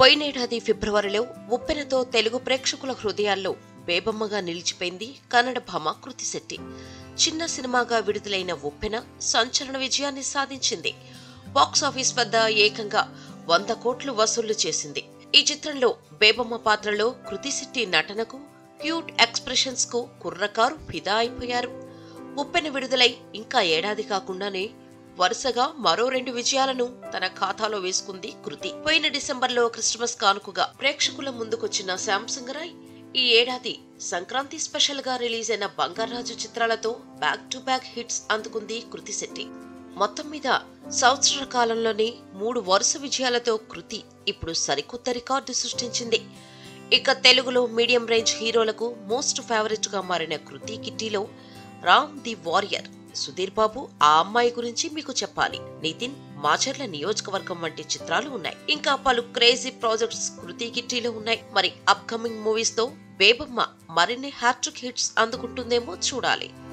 పోయినేడాది ఫిబ్రవరిలో ఉప్పెనతో తెలుగు ప్రేక్షకుల హృదయాల్లో బేబమ్మగా నిలిచిపోయింది కన్నడ భామ కృతి శెట్టి చిన్న సినిమాగా విడుదలైన ఉప్పెన సంచలన విజయాన్ని సాధించింది బాక్సాఫీస్ వద్ద ఏకంగా వంద కోట్లు వసూళ్లు చేసింది ఈ చిత్రంలో బేబమ్మ పాత్రలో కృతి శెట్టి నటనకు క్యూట్ ఎక్స్ప్రెషన్స్ కు కుర్రకారు ఫిదా అయిపోయారు ఉప్పెన విడుదలై ఇంకా ఏడాది కాకుండానే వరుసగా మరో రెండు విజయాలను తన ఖాతాలో వేసుకుంది కృతి పోయిన డిసెంబర్లో క్రిస్మస్ కానుకగా ప్రేక్షకుల ముందుకొచ్చిన శాంసంగ్ రాయ్ ఈ ఏడాది సంక్రాంతి స్పెషల్ గా రిలీజ్ అయిన బంగారాజు చిత్రాలతో బ్యాక్ టు బ్యాక్ హిట్స్ అందుకుంది కృతి శెట్టి మొత్తం మీద సంవత్సర కాలంలోనే మూడు వరుస విజయాలతో కృతి ఇప్పుడు సరికొత్త రికార్డు సృష్టించింది ఇక తెలుగులో మీడియం రేంజ్ హీరోలకు మోస్ట్ ఫేవరెట్ గా మారిన కృతి కిట్టీలో రామ్ ది వారియర్ సుధీర్ బాబు ఆ అమ్మాయి గురించి మీకు చెప్పాలి నితిన్ మాచర్ల నియోజకవర్గం వంటి చిత్రాలు ఉన్నాయి ఇంకా పలు క్రేజీ ప్రాజెక్ట్స్ కృతి కిట్టీలో ఉన్నాయి మరి అప్కమింగ్ మూవీస్ తో బేబమ్మ మరిన్ని హ్యాట్రిక్ హిట్స్ అందుకుంటుందేమో చూడాలి